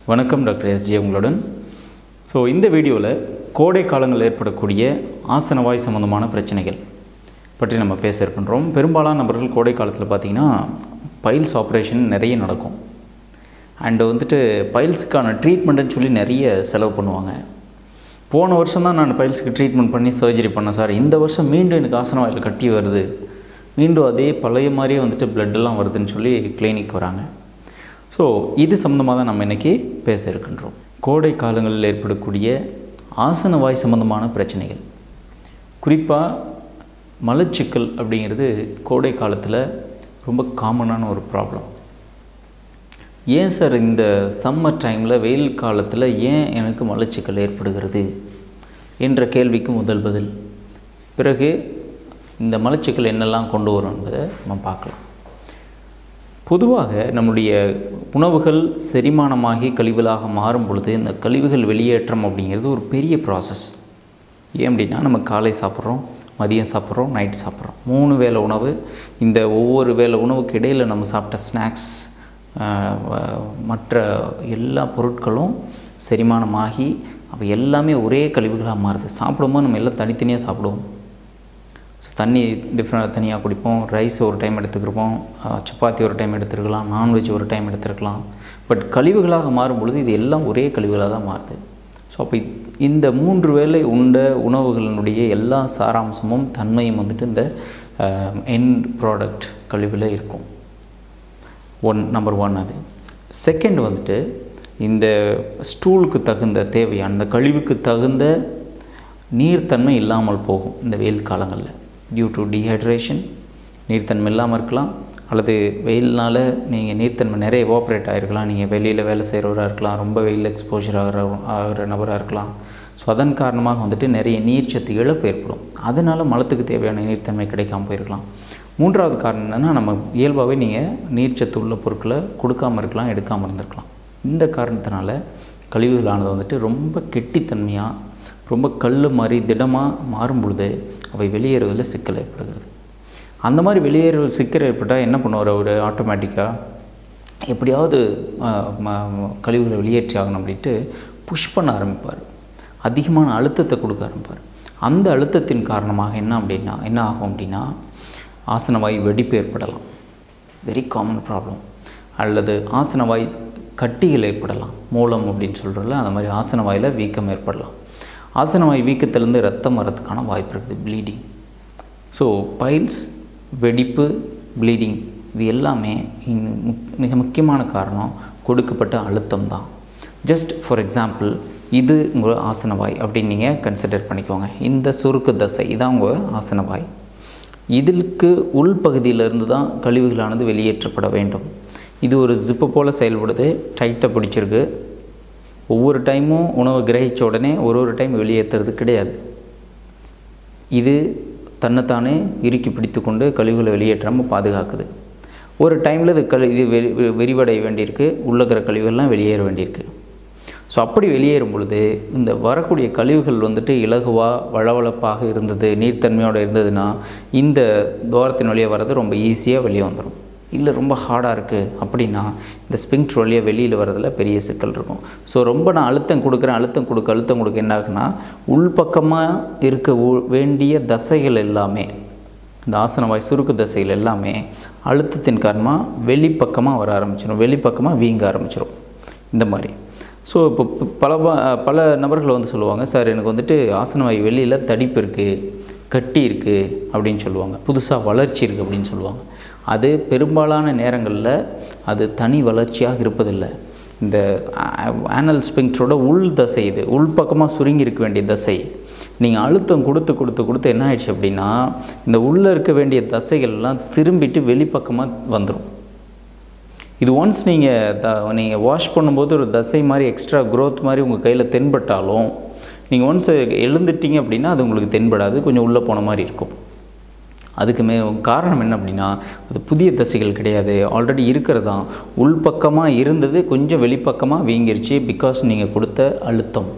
வணக்கம் doctor SG உங்களுடன் so இந்த வீடியோவில் கோடை காலங்களில் ஏற்படக்கூடிய ஆசனவாய் சம்மந்தமான பிரச்சனைகள் பற்றி நம்ம பேச இருக்கின்றோம் பெரும்பாலான நபர்கள் கோடை காலத்தில் பார்த்திங்கன்னா பைல்ஸ் ஆப்ரேஷன் நிறைய நடக்கும் அண்டு வந்துட்டு பைல்ஸுக்கான ட்ரீட்மெண்ட்டுன்னு சொல்லி நிறைய செலவு பண்ணுவாங்க போன வருஷம் தான் நான் பைல்ஸுக்கு ட்ரீட்மெண்ட் பண்ணி சர்ஜரி பண்ணேன் சார் இந்த வருஷம் மீண்டும் எனக்கு ஆசனவாயில் கட்டி வருது மீண்டும் அதே பழைய மாதிரியே வந்துட்டு பிளட்டெல்லாம் வருதுன்னு சொல்லி கிளினிக் வராங்க ஸோ இது சம்மந்தமாக தான் நம்ம இன்றைக்கி பேச இருக்கின்றோம் கோடை காலங்களில் ஏற்படக்கூடிய ஆசனவாய் சம்மந்தமான பிரச்சனைகள் குறிப்பாக மலச்சிக்கல் அப்படிங்கிறது கோடை காலத்தில் ரொம்ப காமனான ஒரு ப்ராப்ளம் ஏன் சார் இந்த சம்மர் டைமில் வெயில் காலத்தில் ஏன் எனக்கு மலச்சிக்கல் ஏற்படுகிறது என்ற கேள்விக்கு முதல் பதில் பிறகு இந்த மலச்சிக்கல் என்னெல்லாம் கொண்டு வரும் என்பதை நம்ம பார்க்கலாம் பொதுவாக நம்முடைய உணவுகள் செரிமானமாகி கழிவுகளாக மாறும் பொழுது இந்த கழிவுகள் வெளியேற்றம் அப்படிங்கிறது ஒரு பெரிய ப்ராசஸ் ஏன் அப்படின்னா நம்ம காலை சாப்பிட்றோம் மதியம் சாப்பிட்றோம் நைட் சாப்பிட்றோம் மூணு வேளை உணவு இந்த ஒவ்வொரு வேளை உணவுக்கு இடையில் நம்ம சாப்பிட்ட ஸ்நாக்ஸ் மற்ற எல்லா பொருட்களும் செரிமானமாகி அப்போ எல்லாமே ஒரே கழிவுகளாக மாறுது சாப்பிடும்போது நம்ம எல்லாம் தனித்தனியாக சாப்பிடுவோம் ஸோ தண்ணி டிஃப்ரெண்ட் தனியாக குடிப்போம் ரைஸ் ஒரு டைம் எடுத்துக்கிருப்போம் சப்பாத்தி ஒரு டைம் எடுத்துருக்கலாம் நான்வெஜ் ஒரு டைம் எடுத்துருக்கலாம் பட் கழிவுகளாக மாறும் பொழுது இது எல்லாம் ஒரே கழிவுகளாக தான் மாறுது ஸோ அப்போ இந்த மூன்று வேளை உண்ட உணவுகளினுடைய எல்லா சாராம்சமும் தன்மையும் வந்துட்டு இந்த எண்ட் ப்ராடக்ட் கழிவில் இருக்கும் ஒன் நம்பர் ஒன் அது செகண்ட் வந்துட்டு இந்த ஸ்டூலுக்கு தகுந்த தேவையான அந்த கழிவுக்கு தகுந்த நீர்த்தன்மை இல்லாமல் போகும் இந்த வெயில் காலங்களில் டியூ டு டீஹைட்ரேஷன் நீர்த்தன்மை இல்லாமல் இருக்கலாம் அல்லது வெயில்னால் நீங்கள் நீர்த்தன்மை நிறைய எவாப்ரேட் ஆகிருக்கலாம் நீங்கள் வெளியில் வேலை செய்கிறவராக இருக்கலாம் ரொம்ப வெயில் எக்ஸ்போஜர் ஆகிற ஆகிற நபராக இருக்கலாம் ஸோ அதன் காரணமாக வந்துட்டு நிறைய நீர்ச்சத்து இழப்பு ஏற்படும் அதனால் மலத்துக்கு தேவையான நீர்த்தன்மை கிடைக்காம போயிருக்கலாம் மூன்றாவது காரணம் என்னென்னா நம்ம இயல்பாகவே நீங்கள் நீர்ச்சத்து உள்ள பொருட்களை கொடுக்காமல் இருக்கலாம் எடுக்காமல் இருந்திருக்கலாம் இந்த காரணத்தினால கழிவுகளானது வந்துட்டு ரொம்ப கெட்டித்தன்மையாக ரொம்ப கல் மாதிரி திடமாக மாறும் பொழுது அவை வெளியேறுவதில் சிக்கல் ஏற்படுகிறது அந்த மாதிரி வெளியேறுவதில் சிக்கல் ஏற்பட்டால் என்ன பண்ணுவார் அவர் ஆட்டோமேட்டிக்காக எப்படியாவது கழிவுகளை வெளியேற்றி ஆகணும் அப்படின்ட்டு புஷ் பண்ண ஆரம்பிப்பார் அதிகமான அழுத்தத்தை கொடுக்க ஆரம்பிப்பார் அந்த அழுத்தத்தின் காரணமாக என்ன அப்படின்னா என்ன ஆகும் அப்படின்னா ஆசனவாய் வெடிப்பு ஏற்படலாம் வெரி காமன் ப்ராப்ளம் அல்லது ஆசனவாய் கட்டிகள் ஏற்படலாம் மூலம் அப்படின்னு சொல்கிறோம்ல அந்த மாதிரி ஆசனவாயில் வீக்கம் ஏற்படலாம் ஆசனவாய் வீக்கத்திலேருந்து ரத்தம் வரத்துக்கான வாய்ப்பு இருக்குது ப்ளீடிங் ஸோ பைல்ஸ் வெடிப்பு ப்ளீடிங் இது எல்லாமே மிக முக்கியமான காரணம் கொடுக்கப்பட்ட அழுத்தம் தான் ஜஸ்ட் ஃபார் எக்ஸாம்பிள் இது உங்கள் ஆசனவாய் அப்படின்னு நீங்கள் கன்சிடர் பண்ணிக்கோங்க இந்த சுருக்கு தசை இதான் உங்கள் ஆசனவாய் இதற்கு உள்பகுதியிலிருந்து தான் கழிவுகளானது வெளியேற்றப்பட வேண்டும் இது ஒரு ஜிப்பு போல் செயல்படுது டைட்டாக பிடிச்சிருக்கு ஒவ்வொரு டைமும் உணவை கிரகித்த உடனே ஒரு ஒரு டைம் வெளியேற்றுறது கிடையாது இது தன்னைத்தானே இறுக்கி பிடித்து கொண்டு கழிவுகளை வெளியேற்றாமல் பாதுகாக்குது ஒரு டைமில் இது கழி இது வெறி விரிவடைய வேண்டியிருக்கு உள்ளக்கிற கழிவுகள்லாம் வெளியேற வேண்டியிருக்கு ஸோ அப்படி வெளியேறும் பொழுது இந்த வரக்கூடிய கழிவுகள் வந்துட்டு இலகுவாக வளவளப்பாக இருந்தது நீர்த்தன்மையோடு இருந்ததுன்னா இந்த துவாரத்தின் வழியாக வர்றது ரொம்ப ஈஸியாக வெளியே வந்துடும் இல்லை ரொம்ப ஹார்டாக இருக்குது அப்படின்னா இந்த ஸ்பிங்க்ட் வழியாக வெளியில் வரதில் பெரிய சிக்கல் இருக்கும் ஸோ ரொம்ப நான் அழுத்தம் கொடுக்குறேன் அழுத்தம் கொடுக்க அழுத்தம் கொடுக்க என்ன ஆகுனா உள்பக்கமாக இருக்க வேண்டிய தசைகள் எல்லாமே இந்த ஆசனவாய் சுருக்கு தசைகள் எல்லாமே அழுத்தத்தின் காரணமாக வெளிப்பக்கமாக வர ஆரம்பிச்சிடும் வெளிப்பக்கமாக வீங்க ஆரம்பிச்சிடும் இந்த மாதிரி ஸோ இப்போ பல பல நபர்கள் வந்து சொல்லுவாங்க சார் எனக்கு வந்துட்டு ஆசனவாய் வெளியில் தடிப்பு இருக்குது கட்டி இருக்குது அப்படின்னு சொல்லுவாங்க புதுசாக வளர்ச்சி இருக்குது அப்படின்னு சொல்லுவாங்க அது பெரும்பாலான நேரங்களில் அது தனி வளர்ச்சியாக இருப்பதில்லை இந்த ஆனல் ஸ்பிங்க்டரோட உள் தசை இது உள்பக்கமாக சுருங்கி இருக்க வேண்டிய தசை நீங்கள் அழுத்தம் கொடுத்து கொடுத்து கொடுத்து என்ன ஆயிடுச்சு அப்படின்னா இந்த உள்ளே இருக்க வேண்டிய தசைகள்லாம் திரும்பிட்டு வெளிப்பக்கமாக வந்துடும் இது ஒன்ஸ் நீங்கள் த நீங்கள் வாஷ் பண்ணும்போது ஒரு தசை மாதிரி எக்ஸ்ட்ரா க்ரோத் மாதிரி உங்கள் கையில் தென்பட்டாலும் நீங்கள் ஒன்ஸ் எழுந்துட்டீங்க அப்படின்னா அது உங்களுக்கு தென்படாது கொஞ்சம் உள்ளே போன மாதிரி இருக்கும் அதுக்கு மே காரணம் என்ன அப்படின்னா அது புதிய தசைகள் கிடையாது ஆல்ரெடி இருக்கிறது தான் உள்பக்கமாக இருந்தது கொஞ்சம் வெளிப்பக்கமாக வீங்கிருச்சு பிகாஸ் நீங்கள் கொடுத்த அழுத்தம்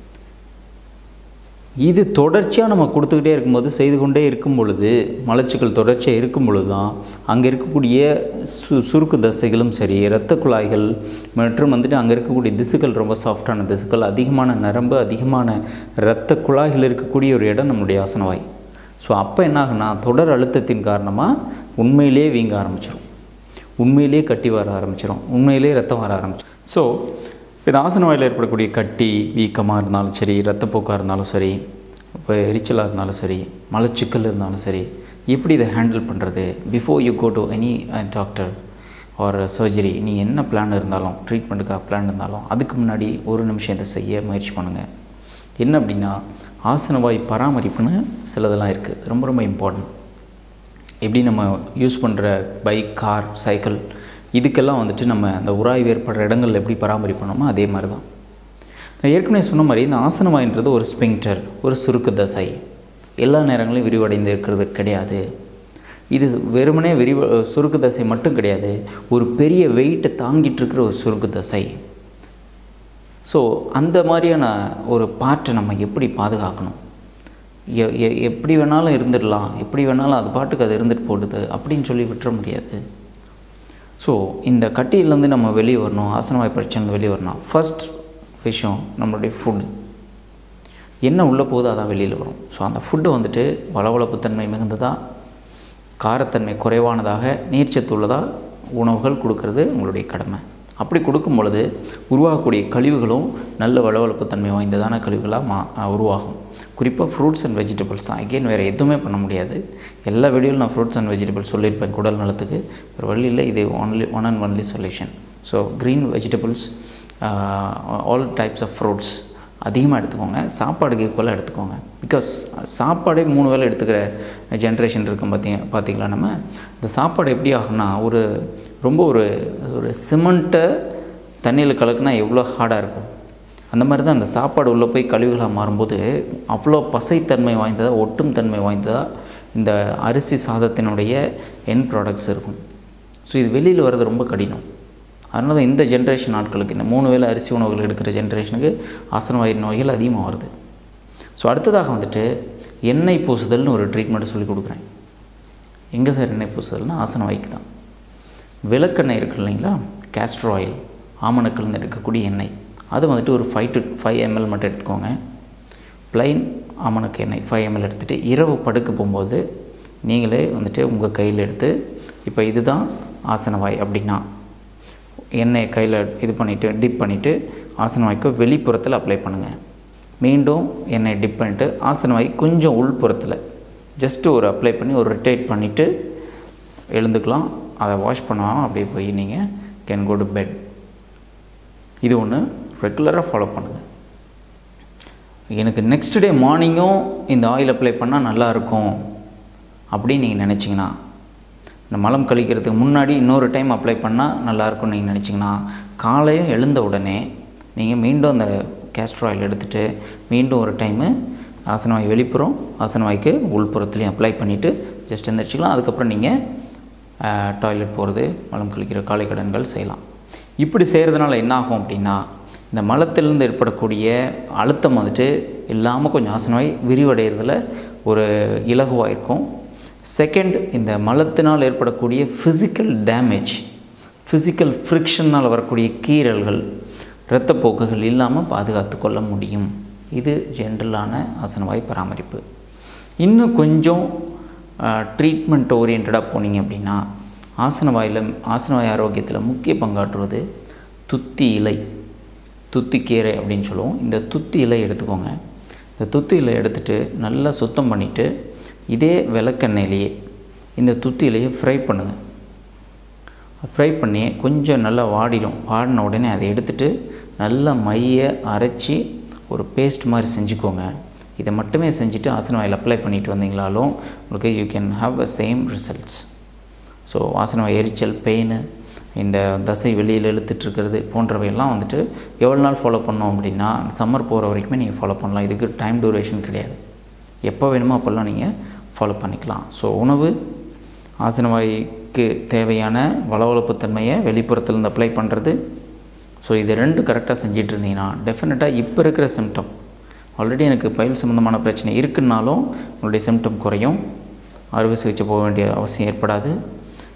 இது தொடர்ச்சியாக நம்ம கொடுத்துக்கிட்டே இருக்கும்போது செய்து கொண்டே இருக்கும் பொழுது மலச்சிக்கல் தொடர்ச்சியாக இருக்கும் பொழுது தான் அங்கே இருக்கக்கூடிய சு சுருக்கு தசைகளும் சரி இரத்த குழாய்கள் மற்றும் வந்துட்டு அங்கே இருக்கக்கூடிய திசுக்கள் ரொம்ப சாஃப்டான திசுக்கள் அதிகமான நரம்பு அதிகமான இரத்த குழாய்கள் இருக்கக்கூடிய ஒரு இடம் நம்முடைய ஆசனவாய் ஸோ அப்போ என்ன ஆகுனா தொடர் அழுத்தத்தின் காரணமாக உண்மையிலே வீங்க ஆரம்பிச்சிடும் உண்மையிலே கட்டி வர ஆரம்பிச்சிடும் உண்மையிலே ரத்தம் வர ஆரம்பிச்சிடும் ஸோ இந்த ஆசன வாயில் ஏற்படக்கூடிய கட்டி வீக்கமாக இருந்தாலும் சரி ரத்தப்போக்காக இருந்தாலும் சரி இப்போ எரிச்சலாக இருந்தாலும் சரி மலச்சிக்கல் இருந்தாலும் சரி எப்படி இதை ஹேண்டில் பண்ணுறது before you go to any doctor or surgery நீங்கள் என்ன பிளான் இருந்தாலும் ட்ரீட்மெண்ட்டுக்காக பிளான் இருந்தாலும் அதுக்கு முன்னாடி ஒரு நிமிஷம் இதை செய்ய முயற்சி பண்ணுங்கள் என்ன அப்படின்னா ஆசனவாய் பராமரிப்புன்னு சிலதெல்லாம் இருக்குது ரொம்ப ரொம்ப இம்பார்ட்டன்ட் எப்படி நம்ம யூஸ் பண்ணுற பைக் கார் சைக்கிள் இதுக்கெல்லாம் வந்துட்டு நம்ம அந்த உராய்வு ஏற்படுற இடங்கள் எப்படி பராமரிப்பணுமோ அதே மாதிரி தான் நான் ஏற்கனவே சொன்ன மாதிரி இந்த ஆசனவாயின்றது ஒரு ஸ்பிங்டர் ஒரு சுருக்கு தசை எல்லா நேரங்களிலும் விரிவடைந்து இருக்கிறது கிடையாது இது வெறுமனே விரிவ சுருக்கு தசை மட்டும் கிடையாது ஒரு பெரிய வெயிட்டை தாங்கிட்டு இருக்கிற ஒரு சுருக்கு தசை ஸோ அந்த மாதிரியான ஒரு பார்ட்டை நம்ம எப்படி பாதுகாக்கணும் எ- எ- எப்படி வேணாலும் இருந்துடலாம் எப்படி வேணாலும் அது பாட்டுக்கு அது இருந்துட்டு போடுது அப்படின்னு சொல்லி விட்டுற முடியாது ஸோ இந்த கட்டியிலேருந்து நம்ம வெளியே வரணும் ஆசனவாய் பிரச்சனை வெளியே வரணும் ஃபர்ஸ்ட் விஷயம் நம்மளுடைய ஃபுட் என்ன உள்ளே போகுதோ அதான் வெளியில் வரும் ஸோ அந்த ஃபுட்டு வந்துட்டு வளவளப்புத்தன்மை மிகுந்ததா காரத்தன்மை குறைவானதாக நீர்ச்சத்து உள்ளதாக உணவுகள் கொடுக்கறது உங்களுடைய கடமை அப்படி கொடுக்கும் பொழுது உருவாகக்கூடிய கழிவுகளும் நல்ல வளவளப்புத்தன்மை வாய்ந்ததான கழிவுகளாக மா அஹ் உருவாகும் குறிப்பாக ஃப்ரூட்ஸ் அண்ட் வெஜிடபிள்ஸ் தான் அகெயின் வேறு எதுவுமே பண்ண முடியாது எல்லா வீடியோவில் நான் ஃப்ரூட்ஸ் அண்ட் வெஜிடபிள்ஸ் சொல்லியிருப்பேன் குடல் நலத்துக்கு ஒரு வழியில் இது only one and only solution so green vegetables all types of fruits அதிகமாக எடுத்துக்கோங்க சாப்பாடுக்கு ஈக்குவலாக எடுத்துக்கோங்க பிகாஸ் சாப்பாடே மூணு வேளை எடுத்துக்கிற ஜென்ரேஷன் இருக்கும் பார்த்தீங்க பார்த்தீங்களா நம்ம இந்த சாப்பாடு எப்படி ஆகும்னா ஒரு ரொம்ப ஒரு ஒரு சிமெண்ட்டை தண்ணியில் கலக்குனா எவ்வளோ ஹார்டாக இருக்கும் அந்த மாதிரி தான் அந்த சாப்பாடு உள்ளே போய் கழிவுகளாக மாறும்போது அவ்வளோ பசைத்தன்மை வாய்ந்ததாக ஒட்டும் தன்மை வாய்ந்ததாக இந்த அரிசி சாதத்தினுடைய என் ப்ராடக்ட்ஸ் இருக்கும் ஸோ இது வெளியில் வர்றது ரொம்ப கடினம் அதனால தான் இந்த ஜென்ரேஷன் ஆட்களுக்கு இந்த மூணு வேளை அரிசி உணவுகள் எடுக்கிற ஜென்ரேஷனுக்கு ஆசனவாயு நோய்கள் அதிகமாக வருது ஸோ அடுத்ததாக வந்துட்டு எண்ணெய் பூசுதல்னு ஒரு ட்ரீட்மெண்ட் சொல்லி கொடுக்குறேன் எங்கே சார் எண்ணெய் பூசுதல்னா ஆசனவாய்க்கு தான் விளக்கெண்ணெய் இருக்கு இல்லைங்களா கேஸ்டர் ஆயில் ஆமணக்கிலிருந்து எடுக்கக்கூடிய எண்ணெய் அது வந்துட்டு ஒரு ஃபைவ் டு ஃபைவ் எம்எல் மட்டும் எடுத்துக்கோங்க ப்ளைன் ஆமணக்கு எண்ணெய் ஃபைவ் எம்எல் எடுத்துகிட்டு இரவு படுக்க போகும்போது நீங்களே வந்துட்டு உங்கள் கையில் எடுத்து இப்போ இதுதான் ஆசனவாய் அப்படின்னா எண்ணெயை கையில் இது பண்ணிவிட்டு டிப் பண்ணிவிட்டு ஆசனவாய்க்கு வெளிப்புறத்தில் அப்ளை பண்ணுங்கள் மீண்டும் எண்ணெய் டிப் பண்ணிவிட்டு ஆசனவாய் கொஞ்சம் உள்புறத்தில் ஜஸ்ட்டு ஒரு அப்ளை பண்ணி ஒரு ரொட்டேட் பண்ணிவிட்டு எழுந்துக்கலாம் அதை வாஷ் பண்ணாமல் அப்படியே போய் நீங்கள் கேன் கோ டு பெட் இது ஒன்று ரெகுலராக ஃபாலோ பண்ணுங்கள் எனக்கு நெக்ஸ்ட் டே மார்னிங்கும் இந்த ஆயில் அப்ளை பண்ணால் நல்லாயிருக்கும் அப்படின்னு நீங்கள் நினச்சிங்கன்னா இந்த மலம் கழிக்கிறதுக்கு முன்னாடி இன்னொரு டைம் அப்ளை பண்ணால் நல்லாயிருக்கும்னு நீங்கள் நினச்சிங்கன்னா காலையும் எழுந்த உடனே நீங்கள் மீண்டும் அந்த கேஸ்டர் ஆயில் எடுத்துகிட்டு மீண்டும் ஒரு டைமு ஆசனவாய் வெளிப்புறம் ஆசனவாய்க்கு உள்புறத்துலையும் அப்ளை பண்ணிவிட்டு ஜஸ்ட் எந்திரிச்சிக்கலாம் அதுக்கப்புறம் நீங்கள் டாய்லெட் போகிறது மலம் கழிக்கிற காலை கடன்கள் செய்யலாம் இப்படி செய்கிறதுனால என்ன ஆகும் அப்படின்னா இந்த மலத்திலிருந்து ஏற்படக்கூடிய அழுத்தம் வந்துட்டு இல்லாமல் கொஞ்சம் ஆசனவாய் விரிவடைகிறதுல ஒரு இலகுவாக இருக்கும் செகண்ட் இந்த மலத்தினால் ஏற்படக்கூடிய ஃபிசிக்கல் டேமேஜ் ஃபிசிக்கல் ஃப்ரிக்ஷனால் வரக்கூடிய கீறல்கள் இரத்தப்போக்குகள் இல்லாமல் பாதுகாத்து கொள்ள முடியும் இது ஜென்ரலான ஆசனவாய் பராமரிப்பு இன்னும் கொஞ்சம் ட்ரீட்மெண்ட் ஓரியன்டாக போனீங்க அப்படின்னா ஆசனவாயில் ஆசனவாய் ஆரோக்கியத்தில் முக்கிய பங்காற்றுவது துத்தி இலை துத்திக்கீரை அப்படின்னு சொல்லுவோம் இந்த துத்தி இலை எடுத்துக்கோங்க இந்த துத்தி இலை எடுத்துகிட்டு நல்லா சுத்தம் பண்ணிவிட்டு இதே விளக்கெண்ணெயிலேயே இந்த துத்தி இலையை ஃப்ரை பண்ணுங்கள் ஃப்ரை பண்ணி கொஞ்சம் நல்லா வாடிடும் வாடின உடனே அதை எடுத்துகிட்டு நல்லா மையை அரைச்சி ஒரு பேஸ்ட் மாதிரி செஞ்சுக்கோங்க இதை மட்டுமே செஞ்சுட்டு ஆசன வாயில் அப்ளை பண்ணிட்டு வந்தீங்களாலும் உங்களுக்கு you can have a same results so ஆசன வாய் எரிச்சல் பெயின் இந்த தசை வெளியில் இழுத்துட்ருக்கிறது போன்றவையெல்லாம் வந்துட்டு எவ்வளோ நாள் ஃபாலோ பண்ணோம் அப்படின்னா சம்மர் போகிற வரைக்குமே நீங்கள் ஃபாலோ பண்ணலாம் இதுக்கு டைம் டூரேஷன் கிடையாது எப்போ வேணுமோ அப்போல்லாம் நீங்கள் ஃபாலோ பண்ணிக்கலாம் ஸோ உணவு ஆசனவாய்க்கு தேவையான வளவளப்புத்தன்மையை வெளிப்புறத்துலேருந்து அப்ளை பண்ணுறது ஸோ இது ரெண்டும் கரெக்டாக செஞ்சிட்டு இருந்தீங்கன்னா டெஃபினட்டாக இப்போ இருக்கிற சிம்டம் ஆல்ரெடி எனக்கு பயில் சம்மந்தமான பிரச்சனை இருக்குன்னாலும் உங்களுடைய சிம்டம் குறையும் அறுவை சிகிச்சை போக வேண்டிய அவசியம் ஏற்படாது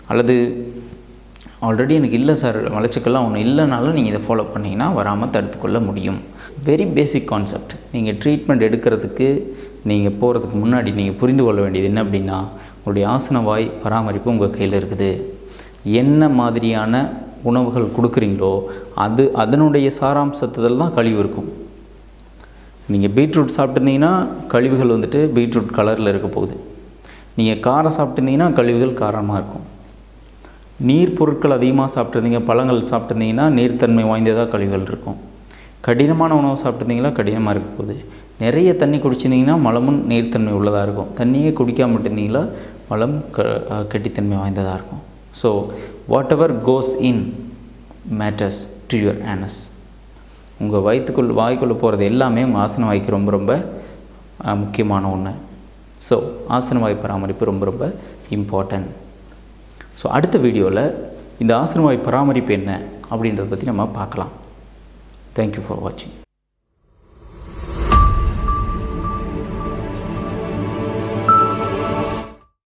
அல்லது ஆல்ரெடி எனக்கு இல்லை சார் மலச்சிக்கல்லாம் ஒன்றும் இல்லைனாலும் நீங்கள் இதை ஃபாலோ பண்ணிங்கன்னா வராமல் தடுத்துக்கொள்ள முடியும் வெரி பேசிக் கான்செப்ட் நீங்கள் ட்ரீட்மெண்ட் எடுக்கிறதுக்கு நீங்கள் போகிறதுக்கு முன்னாடி நீங்கள் புரிந்து கொள்ள வேண்டியது என்ன அப்படின்னா உங்களுடைய ஆசன வாய் பராமரிப்பு உங்கள் கையில் இருக்குது என்ன மாதிரியான உணவுகள் கொடுக்குறீங்களோ அது அதனுடைய சாராம்சத்தில் தான் கழிவு இருக்கும் நீங்கள் பீட்ரூட் சாப்பிட்டுருந்தீங்கன்னா கழிவுகள் வந்துட்டு பீட்ரூட் கலரில் இருக்க போகுது நீங்கள் காரம் சாப்பிட்டுருந்தீங்கன்னா கழிவுகள் காரமாக இருக்கும் நீர் பொருட்கள் அதிகமாக சாப்பிட்ருந்தீங்க பழங்கள் சாப்பிட்ருந்தீங்கன்னா நீர்த்தன்மை வாய்ந்ததாக கழிவுகள் இருக்கும் கடினமான உணவு சாப்பிட்ருந்தீங்களா கடினமாக இருக்க போகுது நிறைய தண்ணி குடிச்சிருந்தீங்கன்னா மலமும் நீர்த்தன்மை உள்ளதாக இருக்கும் தண்ணியே குடிக்காம இருந்தீங்களா மலம் க கெட்டித்தன்மை வாய்ந்ததாக இருக்கும் so whatever goes in matters to your anus உங்கள் வயிற்றுக்குள் வாய்க்குள்ளே போகிறது எல்லாமே உங்கள் ஆசன வாய்க்கு ரொம்ப ரொம்ப அஹ், முக்கியமான ஒன்று ஸோ ஆசன வாய் பராமரிப்பு ரொம்ப ரொம்ப இம்பார்ட்டன்ட் ஸோ அடுத்த வீடியோவில் இந்த ஆசன வாய் பராமரிப்பு என்ன அப்படின்றத பற்றி நம்ம பார்க்கலாம் தேங்க்யூ ஃபார் வாட்சிங்